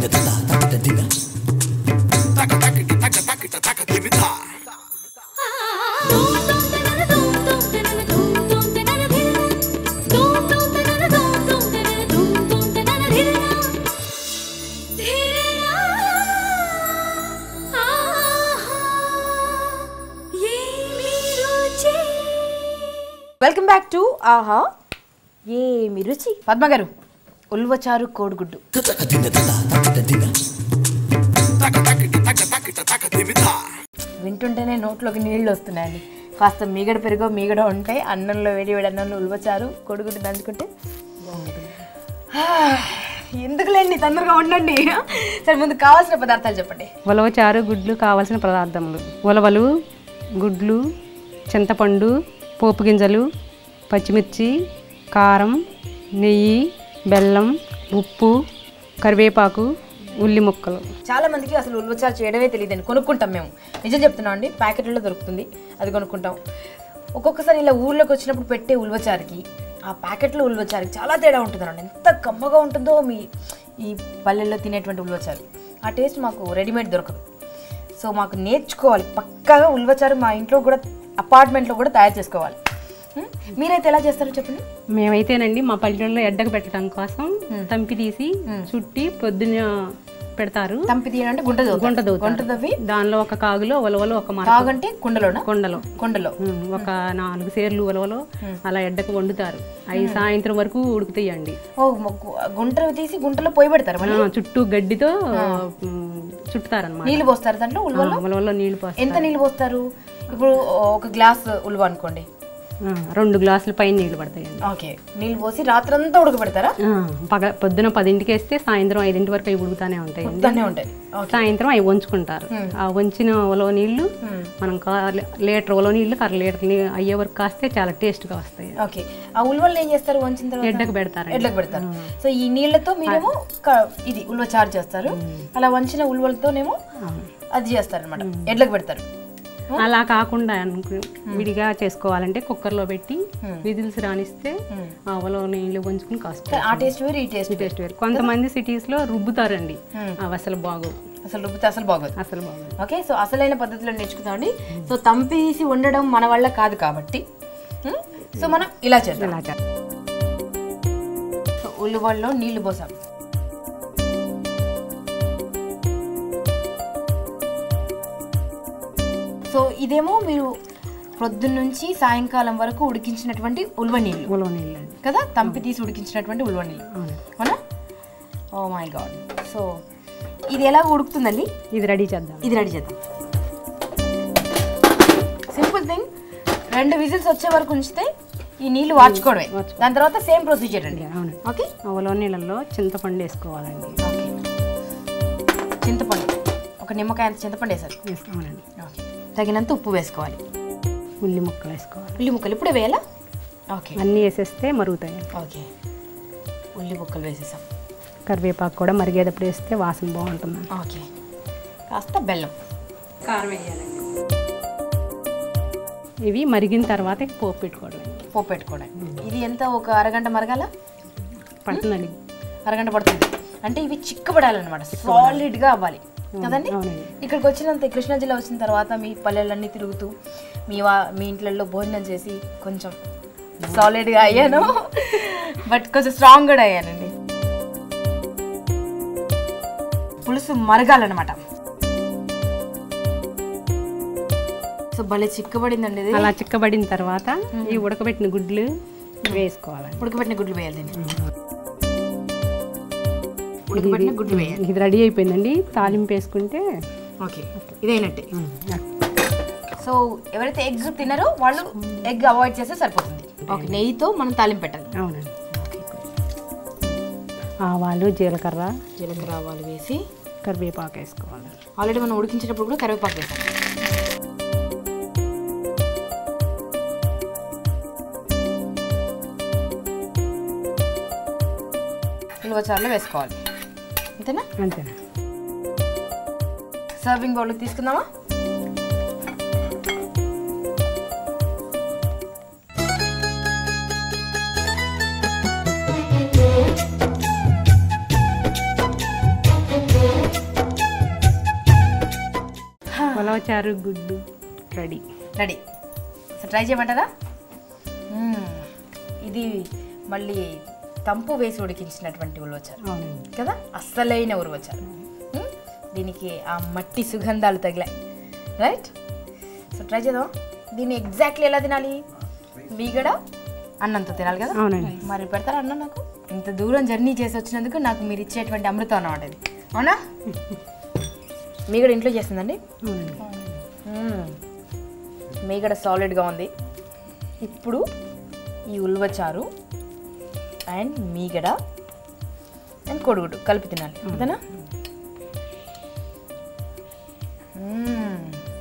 Welcome back to ఆహా ఏమి రుచి పద్మ గారు ఉల్వచారు కోడిగుడ్డు వింటుంటేనే నోట్లోకి నీళ్ళు వస్తున్నాయండి కాస్త మీగడ పెరుగో మీగడ ఉంటే అన్నంలో వేడి వేడి అన్నంలో ఉల్వచారు కోడిగుడ్డు దంచుకుంటే బాగుంటుంది ఆ, ఎందుకులేండి తొందరగా ఉండండి సరే ముందు కావాల్సిన పదార్థాలు చెప్పండి ఉలవ చారు గుడ్లు కావాల్సిన పదార్థములు ఉలవలు గుడ్లు చింతపండు పోపు గింజలు పచ్చిమిర్చి కారం నెయ్యి బెల్లం ఉప్పు కరివేపాకు ఉల్లి ముక్కలు చాలా మందికి అసలు ఉల్వచారు చేయడమే తెలియదండి కొనుక్కుంటాం మేము నిజం చెప్తున్నాం అండి ప్యాకెట్లలో దొరుకుతుంది అది కొనుక్కుంటాం ఒక్కొక్కసారి ఇలా ఊర్లోకి వచ్చినప్పుడు పెట్టే ఉల్వచారుకి ఆ ప్యాకెట్లో ఉల్వచారుకి చాలా తేడా ఉంటుందండి ఎంత కమ్మగా ఉంటుందో మీ ఈ పల్లెల్లో తినేటువంటి ఉల్వచారు ఆ టేస్ట్ మాకు రెడీమేడ్ దొరకదు సో మాకు నేర్చుకోవాలి పక్కాగా ఉల్వచారు మా ఇంట్లో కూడా అపార్ట్మెంట్లో కూడా తయారు చేసుకోవాలి ఉం? మీరైతే ఎలా చేస్తారో చెప్పండి మేమైతేనండి మా పల్లెల్లో ఎడ్డకు పెట్టడం కోసం తంపి తీసి చుట్టి పొద్దున పెడతారు తంపి తీయాలంటే గుంట దవ్వుతారు. గుంట దవ్వుతారు. గుంట దవ్వి దానిలో ఒక కాగులో ఉలవలో ఒక మర కాగంటే కుండలోనా కొండలో కుండలో ఉమ్, ఒక నాలుగు సేర్లు ఉలవలో అలా ఎడ్డకు వండుతారు అవి సాయంత్రం వరకు ఉడుకుతాయండి ఓ గు- గుంటలు తీసి గుంటలో పోయి పెడతారు మళ్ళీ ఆ, చుట్టూ గడ్డితో ఉమ్, చుట్టుతారన్నమాట నీళ్ళు పోస్తారు దాంట్లో ఉల్వ ఆ, ఉలవలో నీళ్లు పోస్తారు ఎంత నీళ్ళు పోస్తారు ఇప్పుడు ఒక గ్లాస్ ఉల్వ అనుకోండి ఆ, రెండు గ్లాసుల పైన నీళ్లు పడతాయండి ఓకే నీళ్ళు పోసి రాత్రంతా ఉడకబెడతారా ఆ, పగ పొద్దున పదింటికి వేస్తే సాయంత్రం ఐదింటి వరకు అవి ఉడుకుతానే ఉంటాయండి దాన్నే ఉంటాయి ఓకే సాయంత్రం అవి వంచుకుంటారు ఆ వంచిన ఉలవ నీళ్లు మనం కా- లీటర్ ఉలవ నీళ్లు కర లీటర్ నీళ్ళు అయ్యే వరకు కాస్తే చాలా టేస్ట్గా వస్తాయి ఓకే ఆ ఉల్వల్ని ఏం చేస్తారు వంచిన తర్వాత ఎడ్డకు పెడతారు ఎడ్లకు పెడతారు సో ఈ నీళ్ళతో మీరేమో క- ఇది ఉల్వ చారు చేస్తారు అలా వంచిన ఉల్వలతోనేమో అది చేస్తారు అనమాట ఎడ్లకు పెడతారు అలా కాకుండా అనుకు విడిగా చేసుకోవాలంటే కుక్కర్లో పెట్టి విజిల్స్ రానిస్తే ఆ ఉలవ నీళ్లు వంచుకుని కాసుకోవాలి ఆ టేస్ట్ వేరు ఈ టేస్ట్ టేస్ట్ వేరు కొంతమంది సిటీస్ లో రుబ్బుతారండి అవి అసలు బాగోవు అసలు రుబ్బితే అసలు బాగోదు అసలు బాగోవు ఓకే సో అసలైన పద్ధతిలో నేర్చుకుందామండి సో తంపేసి వండడం మన వల్ల కాదు కాబట్టి ఉం? సో మనం ఇలా చేద్దాం ఇలా చేస్తారు. సో ఉల్లివల్లో నీళ్లు పోసాం సో ఇదేమో మీరు ప్రొద్దున్న నుంచి సాయంకాలం వరకు ఉడికించినటువంటి ఉల్వ నీళ్ళు ఉలవ నీళ్ళు అండి కదా తంపి తీసి ఉడికించినటువంటి ఉల్వ నీళ్ళు అవును. అవునా ఓ మై గాడ్ సో ఇది ఎలా ఉడుకుతుందండి ఇది రెడీ చేద్దాం ఇది రెడీ చేద్దాం సింపుల్ థింగ్ రెండు విజిల్స్ వచ్చే వరకు ఉంచితే ఈ నీళ్లు వార్చుకోవడమే దాని తర్వాత సేమ్ ప్రొసీజర్ అండి అవునండి ఓకే ఆ ఉలవ నీళ్ళల్లో చింతపండు వేసుకోవాలండి ఓకే చింతపండు ఒక నిమ్మకాయ అంత చింతపండు వేసారు వేస్- అవునండి ఓకే తగినంత ఉప్పు వేసుకోవాలి ఉల్లి ముక్కలు వేసుకోవాలి ఉల్లి ముక్కలు ఇప్పుడే వేయాలా ఓకే అన్నీ వేసేస్తే మరుగుతాయి ఓకే ఉల్లి ముక్కలు వేసేసాం కరివేపాకు కూడా మరిగేటప్పుడు వేస్తే వాసన బాగుంటుంది ఓకే కాస్త బెల్లం కారం వేయాలండి ఇవి మరిగిన తర్వాత పోపు పెట్టుకోవడం పోపు పెట్టుకోవడం ఇది ఎంత ఒక అరగంట మరగాల పడుతుందండి అరగంట పడుతుంది అంటే ఇవి చిక్కబడాలన్నమాట సాలిడ్గా అవ్వాలి కదండి అవునండి ఇక్కడికి వచ్చినంత కృష్ణా జిల్లా వచ్చిన తర్వాత మీ పల్లెలన్నీ తిరుగుతూ మీ వా మీ ఇంట్లలో భోజనం చేసి కొంచెం సాలిడ్గా అయ్యాను బట్ కొంచెం స్ట్రాంగ్ కూడా అయ్యానండి పులుసు మరగాలన్నమాట సో భలే చిక్కబడిందండి ఇది అలా చిక్కబడిన తర్వాత ఈ ఉడకబెట్టిన గుడ్లు వేసుకోవాలండి ఉడకబెట్టిన గుడ్లు వేయాలి దీన్ని ఉడకబెట్టిన గుడ్లు వేయాలి ఇది రెడీ అయిపోయిందండి తాలింపు వేసుకుంటే ఓకే ఇదైనట్టే సో ఎవరైతే ఎగ్ తినరో వాళ్ళు ఎగ్ అవాయిడ్ చేస్తే సరిపోతుంది ఓకే నెయ్యితో మనం తాలింపు పెట్టాలి అవునండి ఆవాలు జీలకర్ర జీలకర్ర ఆవాలు వేసి కరివేపాకు వేసుకోవాలి ఆల్రెడీ మనం ఉడికించేటప్పుడు కూడా కరివేపాకు వేసాం ఉల్వ చారులో వేసుకోవాలి అంతేనా అంతేనా సర్వింగ్ బౌల్ తీసుకుందామా ఉలవచారు గుడ్డు రెడీ రెడీ సో ట్రై చేయమంటారా మ్మ్. ఇది మళ్ళీ తంపు వేసి ఉడికించినటువంటి ఉలవచారు అవునండి కదా అస్సలైన ఉలవచారు మ్మ్. దీనికి ఆ మట్టి సుగంధాలు తగిలాయి రైట్ సో ట్రై చేద్దాం దీన్ని ఎగ్జాక్ట్లీ ఎలా తినాలి మీగడ అన్నంతో తినాలి కదా అవునండి మరి పెడతారా అన్న నాకు ఇంత దూరం జర్నీ చేసి వచ్చినందుకు నాకు మీరు ఇచ్చేటువంటి అమృతం అన్నమాట ఇది అవునా మీగడ ఇంట్లో చేస్తుందండి అవునండి మ్మ్. మీగడ సాలిడ్గా ఉంది ఇప్పుడు ఈ ఉల్వచారు అండ్ మీగడ అండ్ కొడుగుడు కలిపి తినాలి అంతేనా మ్మ్.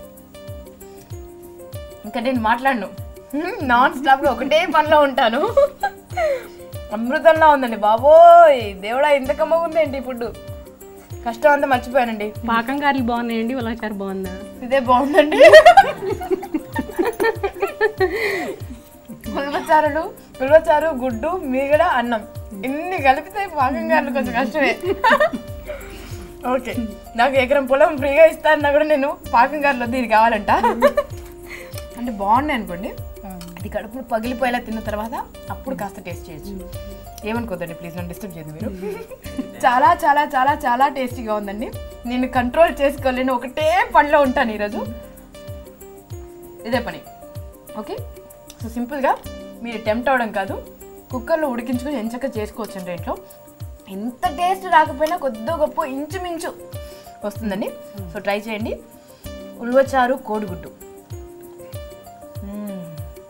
ఇంకా నేను మాట్లాడను నాన్ స్టాప్గా ఒకటే పనిలో ఉంటాను అమృతంలా ఉందండి బాబోయ్ దేవుడా ఇంత కమ్మగా ఉందేంటి ఫుడ్ కష్టం అంతా మర్చిపోయానండి పాకం గారెలు బాగున్నాయండి ఉలవచారు బాగుందా ఇదే బాగుందండి పుల్వచారులు పుల్వచారు గుడ్డు మీగడ అన్నం ఇన్ని కలిపితే పాకంగా కొంచెం కష్టమే ఓకే నాకు ఎకరం పొలం ఫ్రీగా ఇస్తారన్నా కూడా నేను పాకంగారులో దీనికి కావాలంట అంటే బాగున్నాయి అనుకోండి అది కడుపులో పగిలిపోయేలా తిన్న తర్వాత అప్పుడు కాస్త టేస్ట్ చేయొచ్చు ఏమనుకోద్దండి ప్లీజ్ నన్ను డిస్టర్బ్ చేయదు మీరు చాలా చాలా చాలా చాలా టేస్టీగా ఉందండి నేను కంట్రోల్ చేసుకోలేను ఒకటే పనిలో ఉంటాను ఈరోజు ఇదే పని ఓకే సో సింపుల్గా మీరు టెంప్ట్ అవ్వడం కాదు కుక్కర్లో ఉడికించుకొని ఎంచక్క చేసుకోవచ్చు అండి ఇంట్లో ఎంత టేస్ట్ రాకపోయినా కొద్దో గొప్ప ఇంచుమించు వస్తుందండి సో ట్రై చేయండి ఉల్వచారు కోడిగుడ్డు మ్మ్.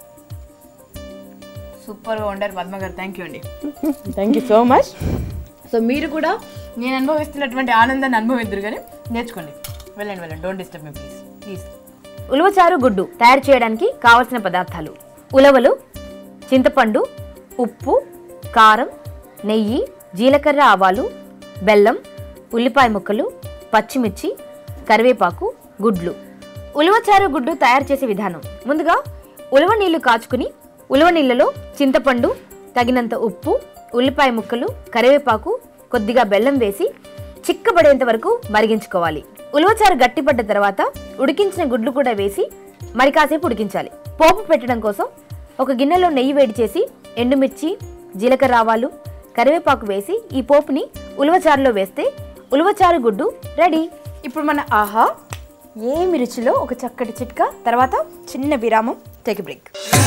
సూపర్గా వండారు పద్మ గారు థ్యాంక్ యూ అండి thank you so much so మీరు కూడా నేను అనుభవిస్తున్నటువంటి ఆనందాన్ని అనుభవిద్దరు కానీ నేర్చుకోండి వెళ్ళండి వెళ్ళండి don't disturb me please please ఉలవచారు గుడ్డు తయారు చేయడానికి కావలసిన పదార్థాలు ఉలవలు చింతపండు ఉప్పు కారం నెయ్యి జీలకర్ర ఆవాలు బెల్లం ఉల్లిపాయ ముక్కలు పచ్చిమిర్చి కరివేపాకు గుడ్లు ఉలవచారు గుడ్డు తయారు చేసే విధానం ముందుగా ఉలవ నీళ్లు కాచుకుని ఉలవ నీళ్ళలో చింతపండు తగినంత ఉప్పు ఉల్లిపాయ ముక్కలు కరివేపాకు కొద్దిగా బెల్లం వేసి చిక్కబడేంత వరకు మరిగించుకోవాలి ఉలవచారు గట్టిపడ్డ తర్వాత ఉడికించిన గుడ్లు కూడా వేసి మరి కాసేపు ఉడికించాలి పోపు పెట్టడం కోసం ఒక గిన్నెలో నెయ్యి వేడి చేసి ఎండుమిర్చి జీలకర్ర ఆవాలు కరివేపాకు వేసి ఈ పోపుని ఉలవచారులో వేస్తే ఉలవచారు గుడ్డు రెడీ ఇప్పుడు మన ఆహా ఏమి రుచిలో ఒక చక్కటి చిట్కా తర్వాత చిన్న విరామం టేక్ బ్రేక్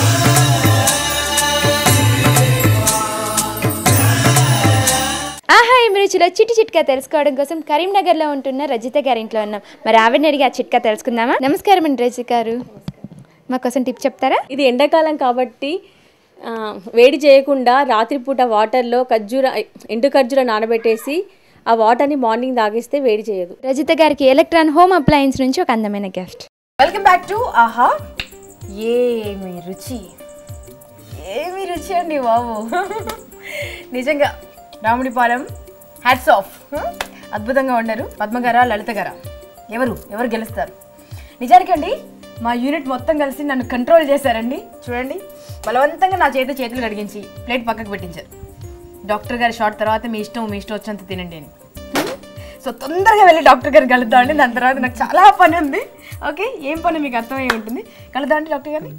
ఆహా ఏమి రుచిలో చిట్టి చిట్కా తెలుసుకోవడం కోసం కరీంనగర్లో ఉంటున్న రజిత గారి ఇంట్లో ఉన్నాం మరి ఆవిడని అడిగి ఆ చిట్కా తెలుసుకుందామా నమస్కారం అండి రజిత గారు మా కోసం టిప్ చెప్తారా ఇది ఎండాకాలం కాబట్టి ఆ, వేడి చేయకుండా రాత్రిపూట వాటర్లో ఖర్జూర ఎండు ఖర్జూర నానబెట్టేసి ఆ వాటర్ని మార్నింగ్ తాగిస్తే వేడి చేయదు రజిత గారికి ఎలక్ట్రాన్ హోమ్ అప్లయన్స్ నుంచి ఒక అందమైన గిఫ్ట్ వెల్కమ్ బ్యాక్ టు ఆహా ఏమి రుచి ఏమి రుచి అండి బాబు నిజంగా రాముడిపాలెం హ్యాట్స్ ఆఫ్ అద్భుతంగా ఉన్నారు పద్మగారా లలిత గారా ఎవరు ఎవరు గెలుస్తారు నిజానికి అండి మా యూనిట్ మొత్తం కలిసి నన్ను కంట్రోల్ చేశారండి చూడండి బలవంతంగా నా చేతి చేతులు కడిగించి ప్లేట్ పక్కకు పెట్టించారు డాక్టర్ గారి షార్ట్ తర్వాత మీ ఇష్టం మీ ఇష్టం వచ్చేంత తినండి అని సో తొందరగా వెళ్ళి డాక్టర్ గారిని కలుద్దామండి దాని తర్వాత నాకు చాలా పని ఉంది ఓకే ఏం పని మీకు అర్థమై ఉంటుంది కలుద్దామండి డాక్టర్ గారిని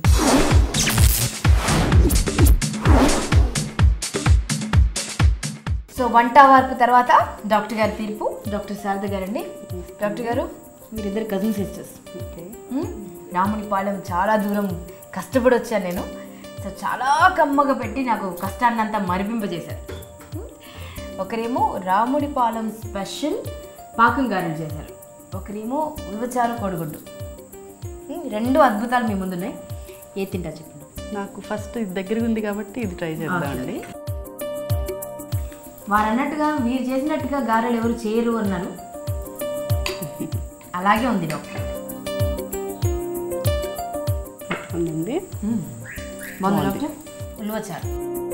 సో వంట వార్పు తర్వాత డాక్టర్ గారి తీర్పు డాక్టర్ శారద గారండి డాక్టర్ గారు మీరిద్దరు కజిన్ సిస్టర్స్ రాముని పాలెం చాలా దూరం కష్టపడి వచ్చాను నేను సో చాలా కమ్మగా పెట్టి నాకు కష్టాన్ని అంతా మరిపింపజేశారు మ్మ్. ఒకరేమో రాముడి పాలెం స్పెషల్ పాకం గారెలు చేశారు ఒకరేమో ఉలవచారు కోడిగుడ్డు మ్మ్. రెండు అద్భుతాలు మీ ముందున్నాయి ఏ తింటా చెప్పండి నాకు ఫస్ట్ ఇది దగ్గరగా ఉంది కాబట్టి ఇది ట్రై చేద్దామండి వారు అన్నట్టుగా మీరు చేసినట్టుగా గారెలు ఎవరు చేయరు అన్నారు అలాగే ఉంది డాక్టర్ ఉందండి బాగుంది డాక్టర్ ఉలవచారు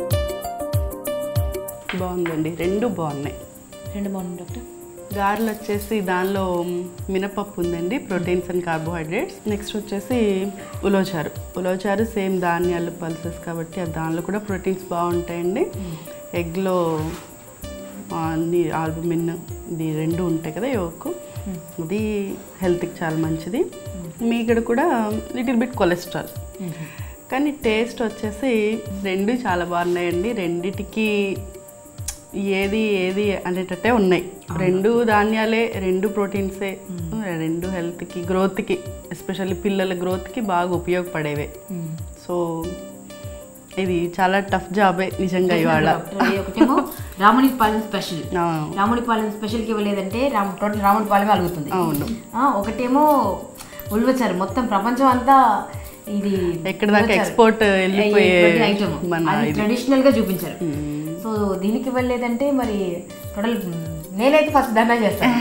బాగుందండి రెండు బాగున్నాయి రెండు బాగుంది డాక్టర్ గారెలు వచ్చేసి దానిలో మినపప్పు ఉందండి ప్రోటీన్స్ అండ్ కార్బోహైడ్రేట్స్ నెక్స్ట్ వచ్చేసి ఉలోచారు ఉలోచారు సేమ్ ధాన్యాలు పల్సెస్ కాబట్టి ఆ దానిలో కూడా ప్రోటీన్స్ బాగుంటాయండి ఎగ్లో అన్ని ఆల్బుమిన్ ఇది రెండు ఉంటాయి కదా యోక్ ఇది హెల్త్కి చాలా మంచిది మీగడ కూడా లిటిల్ బిట్ కొలెస్ట్రాల్ కానీ టేస్ట్ వచ్చేసి రెండు చాలా బాగున్నాయండి రెండిటికి ఏది ఏది అనేటట్టే ఉన్నాయి రెండు ధాన్యాలే రెండు ప్రోటీన్సే రెండు హెల్త్కి గ్రోత్కి ఎస్పెషల్లీ పిల్లల గ్రోత్కి బాగా ఉపయోగపడేవే సో ఇది చాలా టఫ్ జాబే నిజంగా ఇవాళ డాక్టర్ ఒకటేమో రాముని పాలెం స్పెషల్ ఆ, రాముడి పాలెం స్పెషల్కి ఇవ్వలేదంటే రామ్ టోటల్ రాముడి పాలెమే అలుగుతుంది అవును ఆ, ఒకటేమో ఉల్వచారు మొత్తం ప్రపంచం అంతా ఇది ఎక్కడి దాకా export వెళ్ళిపోయే ఐటమ్ మన అది ఇది. ట్రెడిషనల్ గా చూపించారు సో దీనికి ఇవ్వలేదంటే మరి టోటల్ నేనైతే ఫస్ట్ ధర్నా చేస్తాను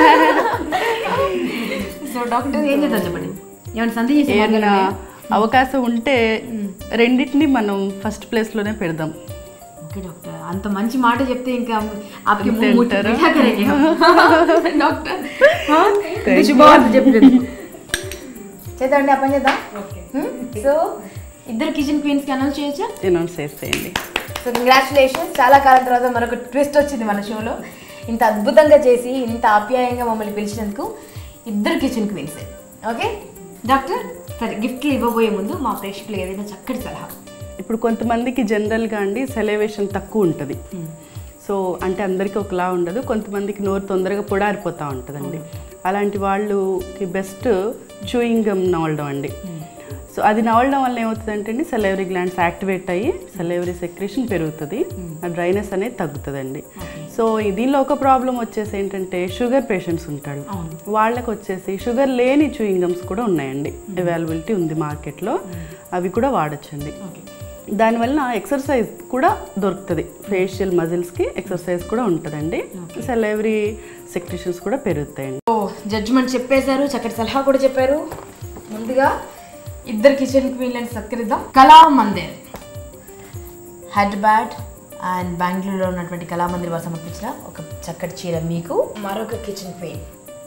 సో డాక్టర్ ఏం చేద్దాం చెప్పండి ఏమైనా సంధి చేసి ఏదైనా అవకాశం ఉంటే రెండింటిని మనం ఫస్ట్ ప్లేస్లోనే పెడదాం ఓకే డాక్టర్ అంత మంచి మాట చెప్తే ఇంకా ఆప్కి అంతే ముట్టు అంటారా? బిఠా కరేంगे हम. డాక్టర్ हाँ? ఇది శుభవార్త చెప్పలేదు చేద్దామండి ఆ పని చేద్దాం సో ఇద్దరు కిచెన్ క్వీన్స్ కి అనౌన్స్ చేయొచ్చా అనౌన్స్ చేసేయండి సో కంగ్రాచులేషన్స్ చాలా కాలం తర్వాత మరొక ట్విస్ట్ వచ్చింది మన షోలో ఇంత అద్భుతంగా చేసి ఇంత ఆప్యాయంగా మమ్మల్ని పిలిచినందుకు ఇద్దరు కిచెన్ క్వీన్స్ ఓకే డాక్టర్ సరే గిఫ్ట్లు ఇవ్వబోయే ముందు మా ప్రేక్షకులు ఏదైనా చక్కటి సలహా ఇప్పుడు కొంతమందికి జనరల్గా అండి సెలవేషన్ తక్కువ ఉంటుంది సో అంటే అందరికీ ఒకలా ఉండదు కొంతమందికి నోరు తొందరగా పొడారిపోతూ ఉంటుందండి అలాంటి వాళ్ళకి బెస్ట్ చూయింగ్ గమ్ నవలడం అండి సో అది నవలడం వల్ల ఏమవుతుందంటే అండి సెలవరీ గ్లాండ్స్ యాక్టివేట్ అయ్యి సెలవరీ సెక్రేషన్ పెరుగుతుంది ఆ డ్రైనెస్ అనేది తగ్గుతుందండి సో ఈ దీనిలో ఒక ప్రాబ్లం వచ్చేసి ఏంటంటే షుగర్ పేషెంట్స్ ఉంటారు వాళ్ళకి వచ్చేసి షుగర్ లేని చూయింగ్ గమ్స్ కూడా ఉన్నాయండి అవైలబిలిటీ ఉంది మార్కెట్లో అవి కూడా వాడచ్చండి దానివల్ల ఎక్సర్సైజ్ కూడా దొరుకుతుంది ఫేషియల్ మజిల్స్కి ఎక్సర్సైజ్ కూడా ఉంటుందండి సెలవరీ సెక్రేషన్స్ కూడా పెరుగుతాయండి ఓ జడ్జిమెంట్ చెప్పేశారు చక్కటి సలహా కూడా చెప్పారు ముందుగా ఇద్దరు కిచెన్ క్వీన్లను సత్కరిద్దాం కళా మందిర్ హైదరాబాద్ అండ్ బెంగళూరులో ఉన్నటువంటి కళామందిర్ వారు సమర్పించిన ఒక చక్కటి చీర మీకు మరొక కిచెన్ క్వీన్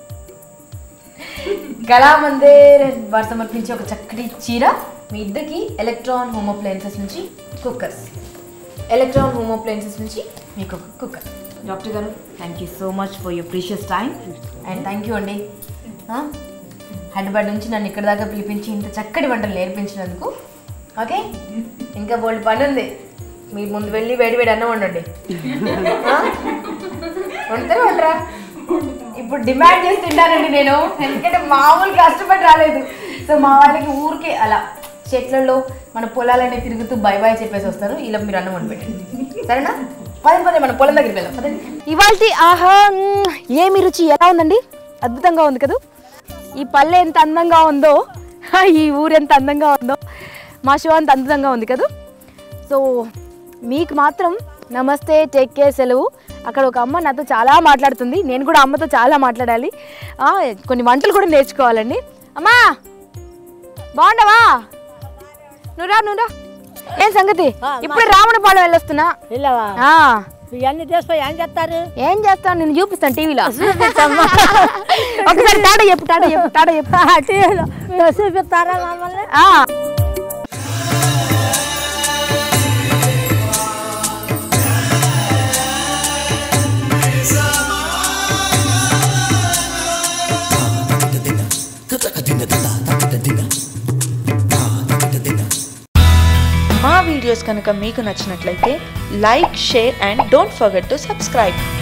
కళామందిర్ వారు సమర్పించే ఒక చక్కటి చీర మీ ఇద్దరికి ఎలక్ట్రాన్ హోమ్ అప్లయన్సెస్ నుంచి కుక్కర్స్ ఎలక్ట్రాన్ హోమ్ అప్లయన్సెస్ నుంచి మీకు ఒక cooker doctor garu thank you so much for your precious time and thank you అండి ఆ, హైదరాబాద్ నుంచి నన్ను ఇక్కడ దాకా పిలిపించి ఇంత చక్కటి వంటలు నేర్పించినందుకు ఓకే ఇంకా బోల్డ్ పని ఉంది మీరు ముందు వెళ్ళి వేడి వేడి అన్నం వండండి ఆ? వండుతారా వండరా ఇప్పుడు డిమాండ్ చేసి తింటానండి నేను ఎందుకంటే మామూలు కష్టపడి రాలేదు సో మా వాళ్ళకి ఊరికే అలా చెట్లలో మన పొలాలన్నీ తిరుగుతూ బై బాయ్ చెప్పేసి వస్తారు ఇలా మీరు అన్నం వండి పెట్టండి సరేనా పదే పదే మన పొలం దగ్గరికి వెళ్దాం పదండి ఇవాల్టి ఆహా మ్మ్, ఏమి రుచి ఎలా ఉందండి అద్భుతంగా ఉంది కదా ఈ పల్లె ఎంత అందంగా ఉందో హా, ఈ ఊరు ఎంత అందంగా ఉందో మా షో అంత అద్భుతంగా ఉంది కదా సో మీకు మాత్రం నమస్తే టేక్ కేర్ సెలవు అక్కడ ఒక అమ్మ నాతో చాలా మాట్లాడుతుంది నేను కూడా అమ్మతో చాలా మాట్లాడాలి ఆ, కొన్ని వంటలు కూడా నేర్చుకోవాలండి అమ్మా బాగుండవా నువ్వురా నువ్వురా ఏం సంగతి ఇప్పుడు రావణపాలెం వెళ్ళొస్తున్నా వెళ్ళావా ఆ. ఇవన్నీ తీసుకొని ఏం చేస్తారు ఏం చేస్తాను నేను చూపిస్తాను టీవీలో ఒకసారి టాటా చెప్పు టాటా చెప్పు టాటా చెప్పు టీవీలో చూపిస్తారా మమ్మల్ని ఆ. మా వీడియోస్ కనుక మీకు నచ్చినట్లయితే like share and don't forget to subscribe